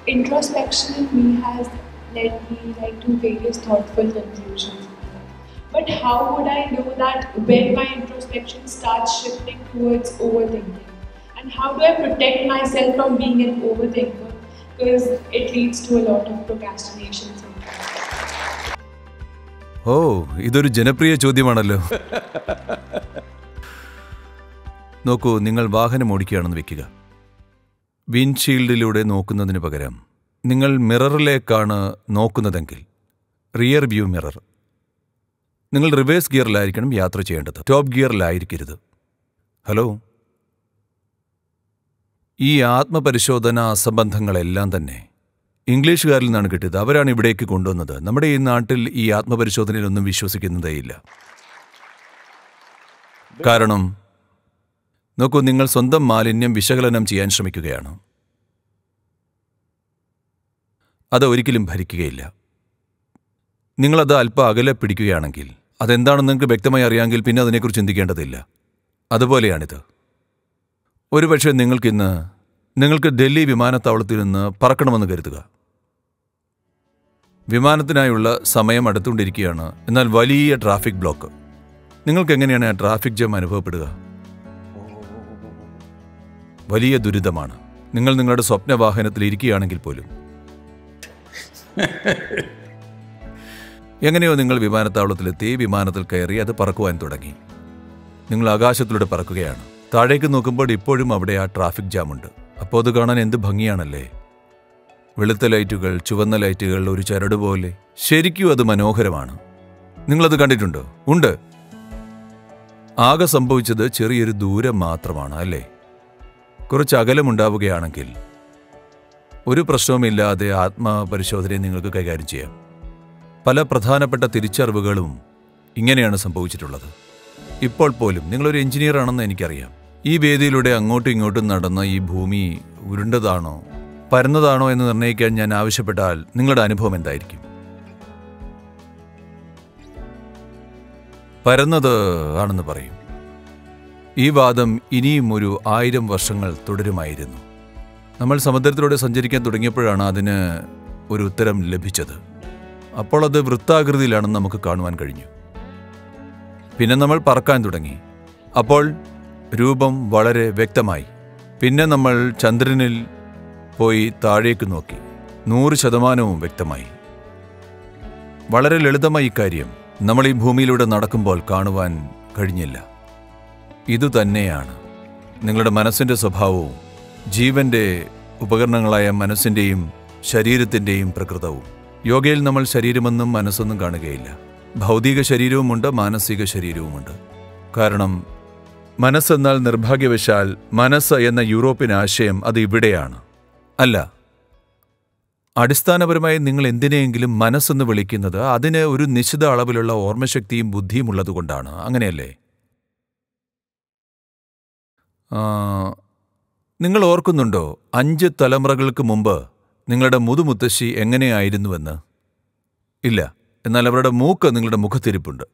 introspection in me has led me like to various thoughtful conclusions. But how would I know that when my introspection starts shifting towards overthinking? And how do I protect myself from being an overthinker? Because it leads to a lot of procrastination sometimes. ഓ ഇതൊരു ജനപ്രിയ ചോദ്യമാണല്ലോ നോക്കൂ നിങ്ങൾ വാഹനം ഓടിക്കുകയാണെന്ന് വെക്കുക വിൻഷീൽഡിലൂടെ നോക്കുന്നതിന് പകരം നിങ്ങൾ മിററിലേക്കാണ് നോക്കുന്നതെങ്കിൽ റിയർ വ്യൂ മിറർ നിങ്ങൾ റിവേഴ്സ് ഗിയറിലായിരിക്കണം യാത്ര ചെയ്യേണ്ടത് ടോപ്പ് ഗിയറിലായിരിക്കരുത് ഹലോ ഈ ആത്മപരിശോധന അസംബന്ധങ്ങളെല്ലാം തന്നെ ഇംഗ്ലീഷുകാരിൽ നിന്നാണ് കിട്ടിയത് അവരാണ് ഇവിടേക്ക് കൊണ്ടുവന്നത് നമ്മുടെ ഈ നാട്ടിൽ ഈ ആത്മപരിശോധനയിലൊന്നും വിശ്വസിക്കുന്നതേയില്ല കാരണം നോക്കൂ നിങ്ങൾ സ്വന്തം മാലിന്യം വിശകലനം ചെയ്യാൻ ശ്രമിക്കുകയാണ് അത് ഒരിക്കലും ഭരിക്കുകയില്ല നിങ്ങളത് അല്പം അകലെ പിടിക്കുകയാണെങ്കിൽ അതെന്താണെന്ന് നിങ്ങൾക്ക് വ്യക്തമായി അറിയാമെങ്കിൽ പിന്നെ അതിനെക്കുറിച്ച് ചിന്തിക്കേണ്ടതില്ല അതുപോലെയാണിത് ഒരുപക്ഷെ നിങ്ങൾക്കിന്ന് നിങ്ങൾക്ക് ഡൽഹി വിമാനത്താവളത്തിൽ നിന്ന് പറക്കണമെന്ന് കരുതുക വിമാനത്തിനായുള്ള സമയം അടുത്തുകൊണ്ടിരിക്കുകയാണ് എന്നാൽ വലിയ ട്രാഫിക് ബ്ലോക്ക് നിങ്ങൾക്ക് എങ്ങനെയാണ് ആ ട്രാഫിക് ജാം അനുഭവപ്പെടുക വലിയ ദുരിതമാണ് നിങ്ങൾ നിങ്ങളുടെ സ്വപ്ന വാഹനത്തിൽ ഇരിക്കുകയാണെങ്കിൽ പോലും എങ്ങനെയോ നിങ്ങൾ വിമാനത്താവളത്തിലെത്തി വിമാനത്തിൽ കയറി അത് പറക്കുവാൻ തുടങ്ങി നിങ്ങൾ ആകാശത്തിലൂടെ പറക്കുകയാണ് താഴേക്ക് നോക്കുമ്പോൾ ഇപ്പോഴും അവിടെ ആ ട്രാഫിക് ജാമുണ്ട് അപ്പോൾ അത് കാണാൻ എന്ത് ഭംഗിയാണല്ലേ വെളുത്ത ലൈറ്റുകൾ ചുവന്ന ലൈറ്റുകൾ ഒരു ചരട് പോലെ ശരിക്കും അത് മനോഹരമാണ് നിങ്ങളത് കണ്ടിട്ടുണ്ടോ ഉണ്ട് ആകെ സംഭവിച്ചത് ചെറിയൊരു ദൂരം മാത്രമാണ് അല്ലേ കുറച്ച് അകലമുണ്ടാവുകയാണെങ്കിൽ ഒരു പ്രശ്നവുമില്ലാതെ ആത്മപരിശോധനയെ നിങ്ങൾക്ക് കൈകാര്യം ചെയ്യാം പല പ്രധാനപ്പെട്ട തിരിച്ചറിവുകളും ഇങ്ങനെയാണ് സംഭവിച്ചിട്ടുള്ളത് ഇപ്പോൾ പോലും നിങ്ങളൊരു എഞ്ചിനീയർ ആണെന്ന് എനിക്കറിയാം ഈ വേദിയിലൂടെ അങ്ങോട്ടും ഇങ്ങോട്ടും നടന്ന ഈ ഭൂമി ഉരുണ്ടതാണോ പരന്നതാണോ എന്ന് നിർണ്ണയിക്കാൻ ഞാൻ ആവശ്യപ്പെട്ടാൽ നിങ്ങളുടെ അനുഭവം എന്തായിരിക്കും പരന്നത് ആണെന്ന് പറയും ഈ വാദം ഇനിയും ഒരു ആയിരം വർഷങ്ങൾ തുടരുമായിരുന്നു നമ്മൾ സമുദ്രത്തിലൂടെ സഞ്ചരിക്കാൻ തുടങ്ങിയപ്പോഴാണ് അതിന് ഒരു ഉത്തരം ലഭിച്ചത് അപ്പോൾ അത് വൃത്താകൃതിയിലാണെന്ന് നമുക്ക് കാണുവാൻ കഴിഞ്ഞു പിന്നെ നമ്മൾ പറക്കാൻ തുടങ്ങി അപ്പോൾ രൂപം വളരെ വ്യക്തമായി പിന്നെ നമ്മൾ ചന്ദ്രനിൽ പോയി താഴേക്ക് നോക്കി നൂറ് ശതമാനവും വ്യക്തമായി വളരെ ലളിതമായി ഇക്കാര്യം നമ്മൾ ഈ ഭൂമിയിലൂടെ നടക്കുമ്പോൾ കാണുവാൻ കഴിഞ്ഞില്ല ഇതുതന്നെയാണ് നിങ്ങളുടെ മനസ്സിൻ്റെ സ്വഭാവവും ജീവന്റെ ഉപകരണങ്ങളായ മനസ്സിൻ്റെയും ശരീരത്തിൻ്റെയും പ്രകൃതവും യോഗയിൽ നമ്മൾ ശരീരമെന്നും മനസ്സെന്നും കാണുകയില്ല ഭൗതിക ശരീരവുമുണ്ട് മാനസിക ശരീരവുമുണ്ട് കാരണം മനസ്സെന്നാൽ നിർഭാഗ്യവശാൽ മനസ്സ് എന്ന യൂറോപ്യൻ ആശയം അത് ഇവിടെയാണ് അല്ല അടിസ്ഥാനപരമായി നിങ്ങൾ എന്തിനെയെങ്കിലും മനസ്സെന്ന് വിളിക്കുന്നത് അതിന് ഒരു നിശ്ചിത അളവിലുള്ള ഓർമ്മശക്തിയും ബുദ്ധിയും ഉള്ളതുകൊണ്ടാണ് അങ്ങനെയല്ലേ ആ, നിങ്ങൾ ഓർക്കുന്നുണ്ടോ അഞ്ച് തലമുറകൾക്ക് മുമ്പ് നിങ്ങളുടെ മുതുമുത്തശ്ശി എങ്ങനെയായിരുന്നുവെന്ന് ഇല്ല എന്നാൽ അവരുടെ മൂക്ക് നിങ്ങളുടെ മുഖത്തിരിപ്പുണ്ട്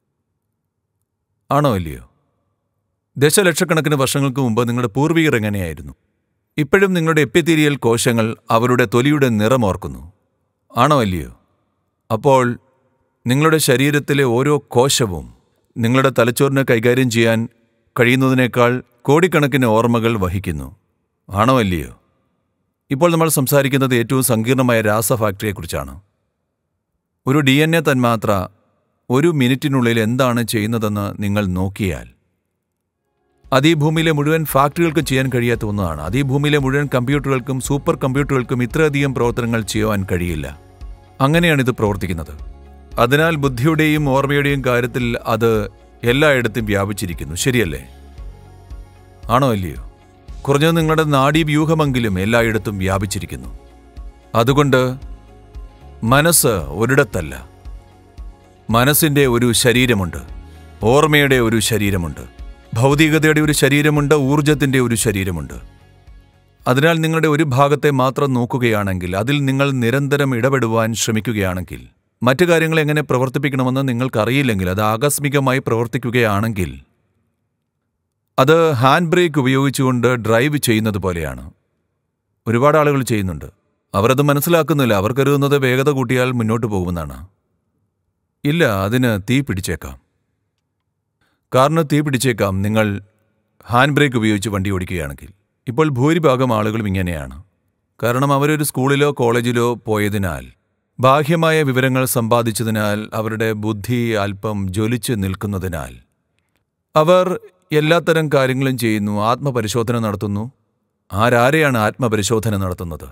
ആണോ ഇല്ലയോ ദശലക്ഷക്കണക്കിന് വർഷങ്ങൾക്ക് മുമ്പ് നിങ്ങളുടെ പൂർവികർ എങ്ങനെയായിരുന്നു ഇപ്പോഴും നിങ്ങളുടെ എപ്പിത്തീരിയൽ കോശങ്ങൾ അവരുടെ തൊലിയുടെ നിറം ഓർക്കുന്നു ആണോ അല്ലയോ അപ്പോൾ നിങ്ങളുടെ ശരീരത്തിലെ ഓരോ കോശവും നിങ്ങളുടെ തലച്ചോറിനെ കൈകാര്യം ചെയ്യാൻ കഴിയുന്നതിനേക്കാൾ കോടിക്കണക്കിന് ഓർമ്മകൾ വഹിക്കുന്നു ആണോ അല്ലയോ ഇപ്പോൾ നമ്മൾ സംസാരിക്കുന്നത് ഏറ്റവും സങ്കീർണമായ രാസ ഫാക്ടറിയെക്കുറിച്ചാണ് ഒരു ഡി എൻ എ തന്മാത്ര ഒരു മിനിറ്റിനുള്ളിൽ എന്താണ് ചെയ്യുന്നതെന്ന് നിങ്ങൾ നോക്കിയാൽ അത് ഈ ഭൂമിയിലെ മുഴുവൻ ഫാക്ടറികൾക്കും ചെയ്യാൻ കഴിയാത്ത ഒന്നാണ് അത് ഈ ഭൂമിയിലെ മുഴുവൻ കമ്പ്യൂട്ടറുകൾക്കും സൂപ്പർ കമ്പ്യൂട്ടറുകൾക്കും ഇത്രയധികം പ്രവർത്തനങ്ങൾ ചെയ്യുവാൻ കഴിയില്ല അങ്ങനെയാണ് ഇത് പ്രവർത്തിക്കുന്നത് അതിനാൽ ബുദ്ധിയുടെയും ഓർമ്മയുടെയും കാര്യത്തിൽ അത് എല്ലായിടത്തും വ്യാപിച്ചിരിക്കുന്നു ശരിയല്ലേ ആണോ അല്ലയോ കുറഞ്ഞത് നിങ്ങളുടെ നാഡീവ്യൂഹമെങ്കിലും എല്ലായിടത്തും വ്യാപിച്ചിരിക്കുന്നു അതുകൊണ്ട് മനസ്സ് ഒരിടത്തല്ല മനസ്സിന്റെ ഒരു ശരീരമുണ്ട് ഓർമ്മയുടെ ഒരു ശരീരമുണ്ട് ഭൗതികതയുടെ ഒരു ശരീരമുണ്ട് ഊർജത്തിന്റെ ഒരു ശരീരമുണ്ട് അതിനാൽ നിങ്ങളുടെ ഒരു ഭാഗത്തെ മാത്രം നോക്കുകയാണെങ്കിൽ അതിൽ നിങ്ങൾ നിരന്തരം ഇടപെടുവാൻ ശ്രമിക്കുകയാണെങ്കിൽ മറ്റു കാര്യങ്ങൾ എങ്ങനെ പ്രവർത്തിപ്പിക്കണമെന്ന് നിങ്ങൾക്കറിയില്ലെങ്കിൽ അത് ആകസ്മികമായി പ്രവർത്തിക്കുകയാണെങ്കിൽ അത് ഹാൻഡ് ബ്രേക്ക് ഉപയോഗിച്ചുകൊണ്ട് ഡ്രൈവ് ചെയ്യുന്നത് പോലെയാണ് ഒരുപാട് ആളുകൾ ചെയ്യുന്നുണ്ട് അവരത് മനസ്സിലാക്കുന്നില്ല അവർ കരുതുന്നത് വേഗത കൂട്ടിയാൽ മുന്നോട്ട് പോകുമെന്നാണ് ഇല്ല അതിന് തീ പിടിച്ചേക്കാം കാറിന് തീ പിടിച്ചേക്കാം നിങ്ങൾ ഹാൻഡ് ബ്രേക്ക് ഉപയോഗിച്ച് വണ്ടി ഓടിക്കുകയാണെങ്കിൽ ഇപ്പോൾ ഭൂരിഭാഗം ആളുകളും ഇങ്ങനെയാണ് കാരണം അവരൊരു സ്കൂളിലോ കോളേജിലോ പോയതിനാൽ ബാഹ്യമായ വിവരങ്ങൾ സമ്പാദിച്ചതിനാൽ അവരുടെ ബുദ്ധി അല്പം ജ്വലിച്ച് നിൽക്കുന്നതിനാൽ അവർ എല്ലാത്തരം കാര്യങ്ങളും ചെയ്യുന്നു ആത്മപരിശോധന നടത്തുന്നു ആരാരെയാണ് ആത്മപരിശോധന നടത്തുന്നത്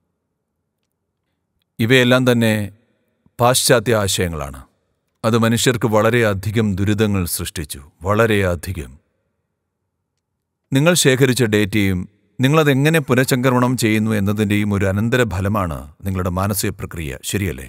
ഇവയെല്ലാം തന്നെ പാശ്ചാത്യ ആശയങ്ങളാണ് അത് മനുഷ്യർക്ക് വളരെയധികം ദുരിതങ്ങൾ സൃഷ്ടിച്ചു വളരെയധികം നിങ്ങൾ ശേഖരിച്ച ഡേറ്റയും നിങ്ങളതെങ്ങനെ പുനഃചംക്രമണം ചെയ്യുന്നു എന്നതിൻ്റെയും ഒരു അനന്തരഫലമാണ് നിങ്ങളുടെ മാനസിക പ്രക്രിയ ശരിയല്ലേ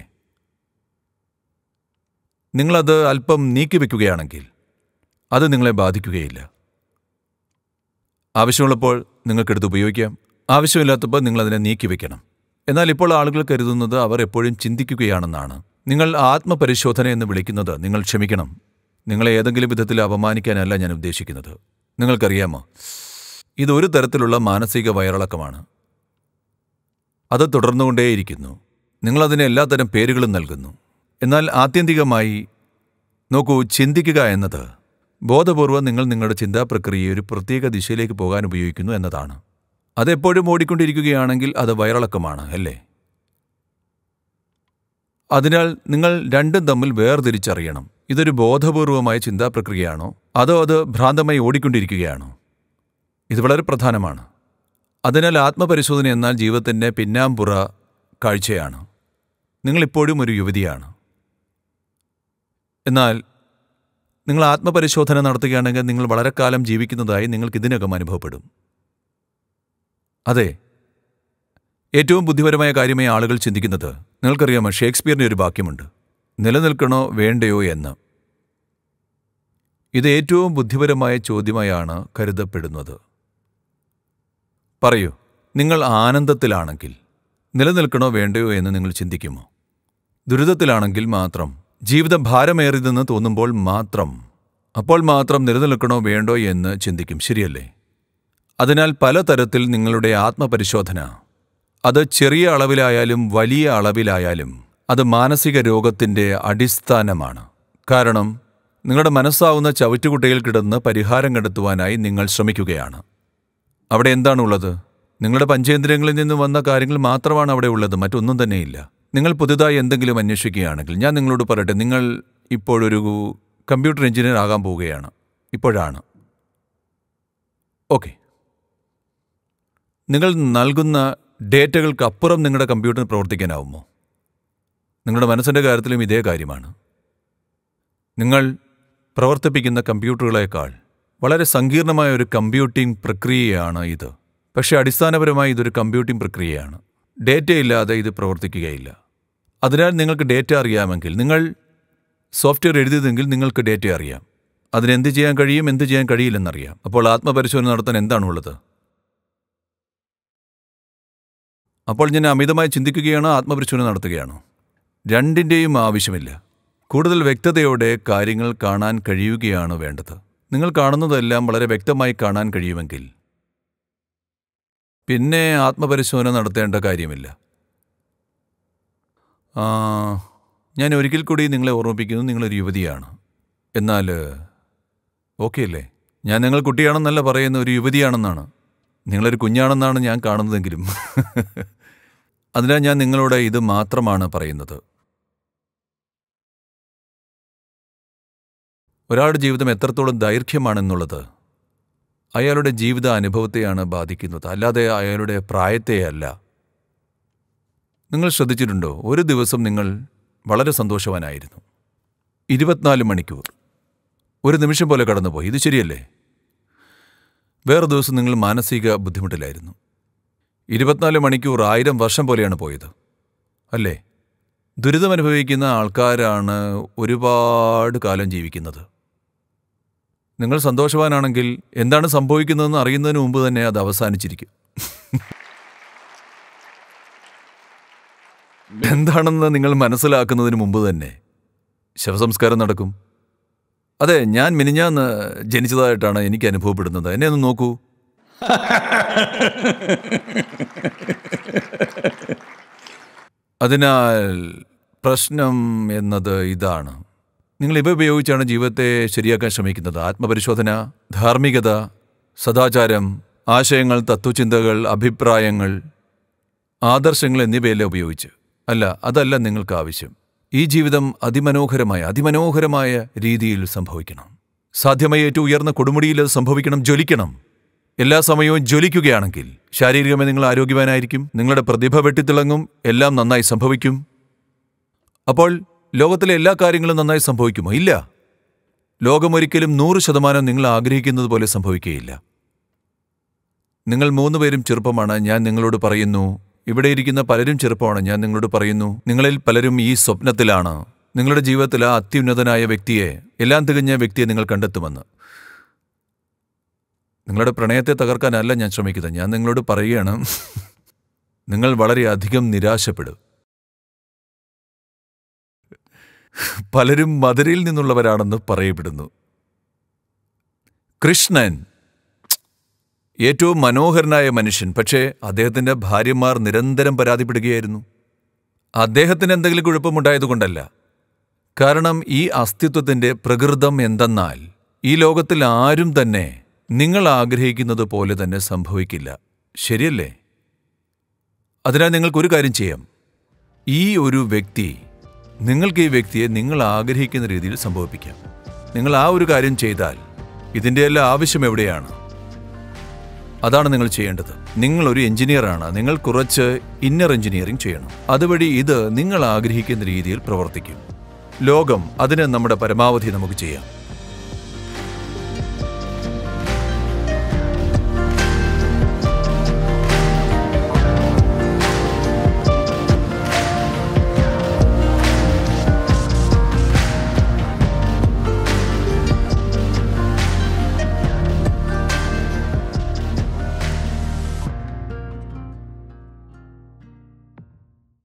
നിങ്ങളത് അല്പം നീക്കിവെക്കുകയാണെങ്കിൽ അത് നിങ്ങളെ ബാധിക്കുകയില്ല ആവശ്യമുള്ളപ്പോൾ നിങ്ങൾക്കെടുത്ത് ഉപയോഗിക്കാം ആവശ്യമില്ലാത്തപ്പോൾ നിങ്ങളതിനെ നീക്കിവെക്കണം എന്നാൽ ഇപ്പോൾ ആളുകൾ കരുതുന്നത് അവർ എപ്പോഴും ചിന്തിക്കുകയാണെന്നാണ് നിങ്ങൾ ആത്മപരിശോധന എന്ന് വിളിക്കുന്നത് നിങ്ങൾ ക്ഷമിക്കണം നിങ്ങളെ ഏതെങ്കിലും വിധത്തിൽ അപമാനിക്കാനല്ല ഞാൻ ഉദ്ദേശിക്കുന്നത് നിങ്ങൾക്കറിയാമോ ഇതൊരു തരത്തിലുള്ള മാനസിക വയറിളക്കമാണ് അത് തുടർന്നുകൊണ്ടേയിരിക്കുന്നു നിങ്ങളതിന് എല്ലാത്തരം പേരുകളും നൽകുന്നു എന്നാൽ ആത്യന്തികമായി നോക്കൂ ചിന്തിക്കുക എന്നത് ബോധപൂർവം നിങ്ങൾ നിങ്ങളുടെ ചിന്താ പ്രക്രിയയെ ഒരു പ്രത്യേക ദിശയിലേക്ക് പോകാൻ ഉപയോഗിക്കുന്നു എന്നതാണ് അതെപ്പോഴും ഓടിക്കൊണ്ടിരിക്കുകയാണെങ്കിൽ അത് വയറിളക്കമാണ് അല്ലേ അതിനാൽ നിങ്ങൾ രണ്ടും തമ്മിൽ വേർതിരിച്ചറിയണം ഇതൊരു ബോധപൂർവമായ ചിന്താ പ്രക്രിയയാണോ അതോ അത് ഭ്രാന്തമായി ഓടിക്കൊണ്ടിരിക്കുകയാണോ ഇത് വളരെ പ്രധാനമാണ് അതിനാൽ ആത്മപരിശോധന എന്നാൽ ജീവിതത്തിൻ്റെ പിന്നാമ്പുറ കാഴ്ചയാണ് നിങ്ങളിപ്പോഴും ഒരു യുവതിയാണ് എന്നാൽ നിങ്ങൾ ആത്മപരിശോധന നടത്തുകയാണെങ്കിൽ നിങ്ങൾ വളരെ കാലം ജീവിക്കുന്നതായി നിങ്ങൾക്ക് ഇതിനകം അനുഭവപ്പെടും അതെ ഏറ്റവും ബുദ്ധിപരമായ കാര്യമായി ആളുകൾ ചിന്തിക്കുന്നത് നിങ്ങൾക്കറിയാമോ ഷേക്സ്പിയറിൻ്റെ ഒരു വാക്യമുണ്ട് നിലനിൽക്കണോ വേണ്ടയോ എന്ന് ഇത് ഏറ്റവും ബുദ്ധിപരമായ ചോദ്യമായാണ് കരുതപ്പെടുന്നത് പറയൂ നിങ്ങൾ ആനന്ദത്തിലാണെങ്കിൽ നിലനിൽക്കണോ വേണ്ടയോ എന്ന് നിങ്ങൾ ചിന്തിക്കുമോ ദുരിതത്തിലാണെങ്കിൽ മാത്രം ജീവിതം ഭാരമേറിയതെന്ന് തോന്നുമ്പോൾ മാത്രം അപ്പോൾ മാത്രം നിലനിൽക്കണോ വേണ്ടോ എന്ന് ചിന്തിക്കും ശരിയല്ലേ അതിനാൽ പലതരത്തിൽ നിങ്ങളുടെ ആത്മപരിശോധന അത് ചെറിയ അളവിലായാലും വലിയ അളവിലായാലും അത് മാനസിക രോഗത്തിൻ്റെ അടിസ്ഥാനമാണ് കാരണം നിങ്ങളുടെ മനസ്സാവുന്ന ചവറ്റുകുട്ടയിൽ കിടന്ന് പരിഹാരം കണ്ടെത്തുവാനായി നിങ്ങൾ ശ്രമിക്കുകയാണ് അവിടെ എന്താണുള്ളത് നിങ്ങളുടെ പഞ്ചേന്ദ്രിയങ്ങളിൽ നിന്ന് വന്ന കാര്യങ്ങൾ മാത്രമാണ് അവിടെ ഉള്ളത് മറ്റൊന്നും തന്നെയില്ല നിങ്ങൾ പുതുതായി എന്തെങ്കിലും അന്വേഷിക്കുകയാണെങ്കിൽ ഞാൻ നിങ്ങളോട് പറയട്ടെ നിങ്ങൾ ഇപ്പോഴൊരു കമ്പ്യൂട്ടർ എഞ്ചിനീയർ ആകാൻ പോവുകയാണ് ഇപ്പോഴാണ് ഓക്കെ നിങ്ങൾ നൽകുന്ന ഡേറ്റകൾക്ക് അപ്പുറം നിങ്ങളുടെ കമ്പ്യൂട്ടർ പ്രവർത്തിക്കാനാവുമോ നിങ്ങളുടെ മനസ്സിൻ്റെ കാര്യത്തിലും ഇതേ കാര്യമാണ് നിങ്ങൾ പ്രവർത്തിപ്പിക്കുന്ന കമ്പ്യൂട്ടറുകളേക്കാൾ വളരെ സങ്കീർണമായ ഒരു കമ്പ്യൂട്ടിംഗ് പ്രക്രിയയാണ് ഇത് പക്ഷേ അടിസ്ഥാനപരമായി ഇതൊരു കമ്പ്യൂട്ടിംഗ് പ്രക്രിയയാണ് ഡേറ്റയില്ലാതെ ഇത് പ്രവർത്തിക്കുകയില്ല അതിനാൽ നിങ്ങൾക്ക് ഡേറ്റ അറിയാമെങ്കിൽ നിങ്ങൾ സോഫ്റ്റ്വെയർ എഴുതിയതെങ്കിൽ നിങ്ങൾക്ക് ഡേറ്റ അറിയാം അതിനെന്ത് ചെയ്യാൻ കഴിയും എന്ത് ചെയ്യാൻ കഴിയില്ലെന്നറിയാം അപ്പോൾ ആത്മപരിശോധന നടത്താൻ എന്താണുള്ളത് അപ്പോൾ ഞാൻ അമിതമായി ചിന്തിക്കുകയാണോ ആത്മപരിശോധന നടത്തുകയാണോ രണ്ടിൻ്റെയും ആവശ്യമില്ല കൂടുതൽ വ്യക്തതയോടെ കാര്യങ്ങൾ കാണാൻ കഴിയുകയാണ് വേണ്ടത് നിങ്ങൾ കാണുന്നതെല്ലാം വളരെ വ്യക്തമായി കാണാൻ കഴിയുമെങ്കിൽ പിന്നെ ആത്മപരിശോധന നടത്തേണ്ട കാര്യമില്ല ആ, ഞാൻ ഒരിക്കൽ കൂടി നിങ്ങളെ ഓർമ്മിപ്പിക്കുന്നു നിങ്ങളൊരു യുവതിയാണ് എന്നാൽ ഓക്കെ അല്ലേ ഞാൻ നിങ്ങൾ കുട്ടിയാണെന്നല്ല പറയുന്ന ഒരു യുവതിയാണെന്നാണ് നിങ്ങളൊരു കുഞ്ഞാണെന്നാണ് ഞാൻ കാണുന്നതെങ്കിലും അതിനാൽ ഞാൻ നിങ്ങളോട് ഇത് മാത്രമാണ് പറയുന്നത് ഒരാളുടെ ജീവിതം എത്രത്തോളം ദൈർഘ്യമാണെന്നുള്ളത് അയാളുടെ ജീവിത അനുഭവത്തെയാണ് ബാധിക്കുന്നത് അല്ലാതെ അയാളുടെ പ്രായത്തെയല്ല നിങ്ങൾ ശ്രദ്ധിച്ചിട്ടുണ്ടോ ഒരു ദിവസം നിങ്ങൾ വളരെ സന്തോഷവാനായിരുന്നു ഇരുപത്തിനാല് മണിക്കൂർ ഒരു നിമിഷം പോലെ കടന്നുപോയി ഇത് ശരിയല്ലേ വേറെ ദിവസം നിങ്ങൾ മാനസിക ബുദ്ധിമുട്ടിലായിരുന്നു ഇരുപത്തിനാല് മണിക്കൂർ ആയിരം വർഷം പോലെയാണ് പോയത് അല്ലേ ദുരിതമനുഭവിക്കുന്ന ആൾക്കാരാണ് ഒരുപാട് കാലം ജീവിക്കുന്നത് നിങ്ങൾ സന്തോഷവാനാണെങ്കിൽ എന്താണ് സംഭവിക്കുന്നതെന്ന് അറിയുന്നതിന് മുമ്പ് തന്നെ അത് അവസാനിച്ചിരിക്കും എന്താണെന്ന് നിങ്ങൾ മനസ്സിലാക്കുന്നതിന് മുമ്പ് തന്നെ ശവസംസ്കാരം നടക്കും അതെ ഞാൻ മിനിഞ്ഞാന്ന് ജനിച്ചതായിട്ടാണ് എനിക്ക് അനുഭവപ്പെടുന്നത് എന്നെ ഒന്ന് നോക്കൂ അതിനാൽ പ്രശ്നം എന്നത് ഇതാണ് നിങ്ങൾ ഇവ ഉപയോഗിച്ചാണ് ജീവിതത്തെ ശരിയാക്കാൻ ശ്രമിക്കുന്നത് ആത്മപരിശോധന ധാർമ്മികത സദാചാരം ആശയങ്ങൾ തത്വചിന്തകൾ അഭിപ്രായങ്ങൾ ആദർശങ്ങൾ എന്നിവയെല്ലാം ഉപയോഗിച്ച് അല്ല അതല്ല നിങ്ങൾക്ക് ആവശ്യം ഈ ജീവിതം അതിമനോഹരമായ അതിമനോഹരമായ രീതിയിൽ സംഭവിക്കണം സാധ്യമായ ഏറ്റവും ഉയർന്ന കൊടുമുടിയിൽ അത് സംഭവിക്കണം ജ്വലിക്കണം എല്ലാ സമയവും ജ്വലിക്കുകയാണെങ്കിൽ ശാരീരികമായി നിങ്ങൾ ആരോഗ്യവാനായിരിക്കും നിങ്ങളുടെ പ്രതിഭ വെട്ടിത്തിളങ്ങും എല്ലാം നന്നായി സംഭവിക്കും അപ്പോൾ ലോകത്തിലെ എല്ലാ കാര്യങ്ങളും നന്നായി സംഭവിക്കുമോ ഇല്ല ലോകമൊരിക്കലും നൂറ് ശതമാനം നിങ്ങൾ ആഗ്രഹിക്കുന്നത് പോലെ സംഭവിക്കുകയില്ല നിങ്ങൾ മൂന്നുപേരും ചെറുപ്പമാണ് ഞാൻ നിങ്ങളോട് പറയുന്നു ഇവിടെ ഇരിക്കുന്ന പലരും ചെറുപ്പമാണ് ഞാൻ നിങ്ങളോട് പറയുന്നു നിങ്ങളിൽ പലരും ഈ സ്വപ്നത്തിലാണ് നിങ്ങളുടെ ജീവിതത്തിൽ ആ അത്യുന്നതനായ വ്യക്തിയെ എല്ലാം തികഞ്ഞ വ്യക്തിയെ നിങ്ങൾ കണ്ടെത്തുമെന്ന് നിങ്ങളുടെ പ്രണയത്തെ തകർക്കാനല്ല ഞാൻ ശ്രമിക്കുന്നത് ഞാൻ നിങ്ങളോട് പറയുകയാണ് നിങ്ങൾ വളരെയധികം നിരാശപ്പെടും പലരും മധുരയിൽ നിന്നുള്ളവരാണെന്ന് പറയപ്പെടുന്നു കൃഷ്ണൻ ഏറ്റവും മനോഹരനായ മനുഷ്യൻ പക്ഷേ അദ്ദേഹത്തിന്റെ ഭാര്യമാർ നിരന്തരം പരാതിപ്പെടുകയായിരുന്നു അദ്ദേഹത്തിന് എന്തെങ്കിലും കുഴപ്പമുണ്ടായതുകൊണ്ടല്ല കാരണം ഈ അസ്തിത്വത്തിന്റെ പ്രകൃതം എന്തെന്നാൽ ഈ ലോകത്തിൽ ആരും തന്നെ നിങ്ങൾ ആഗ്രഹിക്കുന്നത് പോലെ തന്നെ സംഭവിക്കില്ല ശരിയല്ലേ അതിനാൽ നിങ്ങൾക്കൊരു കാര്യം ചെയ്യാം ഈ ഒരു വ്യക്തി നിങ്ങൾക്ക് ഈ വ്യക്തിയെ നിങ്ങൾ ആഗ്രഹിക്കുന്ന രീതിയിൽ സംഭവിപ്പിക്കാം നിങ്ങൾ ആ ഒരു കാര്യം ചെയ്താൽ ഇതിൻ്റെ എല്ലാം ആവശ്യം എവിടെയാണ് അതാണ് നിങ്ങൾ ചെയ്യേണ്ടത് നിങ്ങൾ ഒരു എഞ്ചിനീയറാണ് നിങ്ങൾ കുറച്ച് ഇന്നർ എഞ്ചിനീയറിംഗ് ചെയ്യണം അതുവഴി ഇത് നിങ്ങൾ ആഗ്രഹിക്കുന്ന രീതിയിൽ പ്രവർത്തിക്കും ലോകം അതിന് നമ്മുടെ പരമാവധി നമുക്ക് ചെയ്യാം